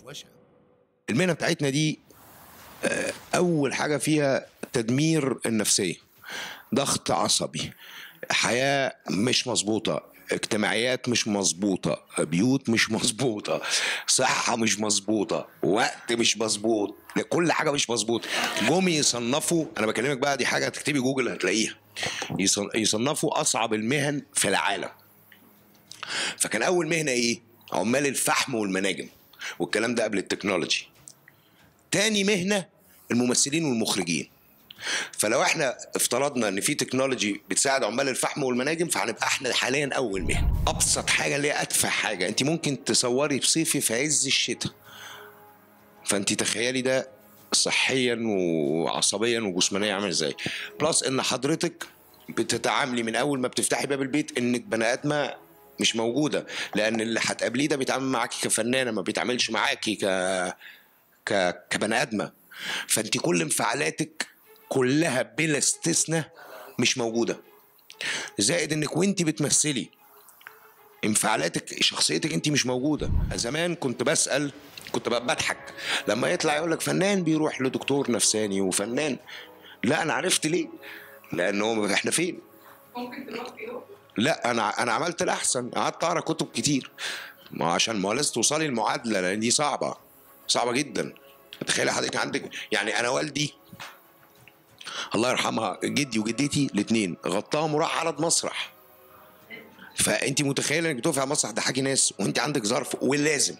وشوشة المهنه بتاعتنا دي آه، اول حاجه فيها تدمير النفسيه ضغط عصبي حياه مش مظبوطه اجتماعيات مش مظبوطه بيوت مش مظبوطه صحه مش مظبوطه وقت مش مظبوط كل حاجه مش مظبوطه جم يصنفوا انا بكلمك بقى دي حاجه تكتبي جوجل هتلاقيها يصن- يصنفوا اصعب المهن في العالم فكان اول مهنه ايه عمال الفحم والمناجم والكلام ده قبل التكنولوجي تاني مهنه الممثلين والمخرجين فلو احنا افترضنا ان في تكنولوجي بتساعد عمال الفحم والمناجم فهنبقى احنا حاليا اول مهنه ابسط حاجه اللي هي ادفع حاجه انت ممكن تصوري بصيفي في عز الشتاء فانت تخيلي ده صحيا وعصبيا وجسمانيا عامل ازاي بلس ان حضرتك بتتعاملي من اول ما بتفتحي باب البيت انك بني ادمه مش موجوده لان اللي هتقابليه ده بيتعامل معاكي كفنانه ما بيتعاملش معاكي ك ك كبني ادمه فانت كل انفعالاتك كلها بلا استثناء مش موجوده زائد انك وانت بتمثلي انفعالاتك شخصيتك انت مش موجوده زمان كنت بسال كنت بقى بضحك لما يطلع يقول لك فنان بيروح لدكتور نفساني وفنان لا انا عرفت ليه لانه احنا فين ممكن دلوقتي اهو لا انا انا عملت الاحسن قعدت اقرا كتب كتير ما هو عشان ما هو لازم توصلي المعادله لان دي صعبه صعبه جدا تخيلي حضرتك عندك يعني انا والدي الله يرحمها جدي وجدتي الاثنين غطاهم وراح عرض مسرح فانت متخيله انك بتقفي على مسرح تضحكي ناس وانت عندك ظرف ولازم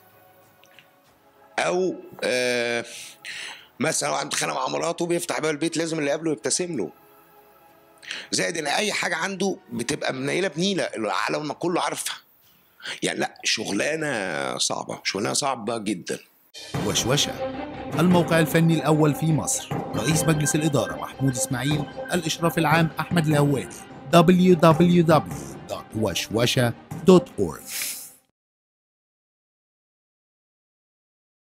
او آه مثلا واحد متخانق مع مراته بيفتح باب البيت لازم اللي قبله يبتسم له زائد ان اي حاجه عنده بتبقى منيله بنيله العالم كله عارفها يعني لا شغلانه صعبه شغلانه صعبه جدا وشوشة الموقع الفني الأول في مصر رئيس مجلس الإدارة محمود إسماعيل الإشراف العام أحمد الهواري www.وشوشة.org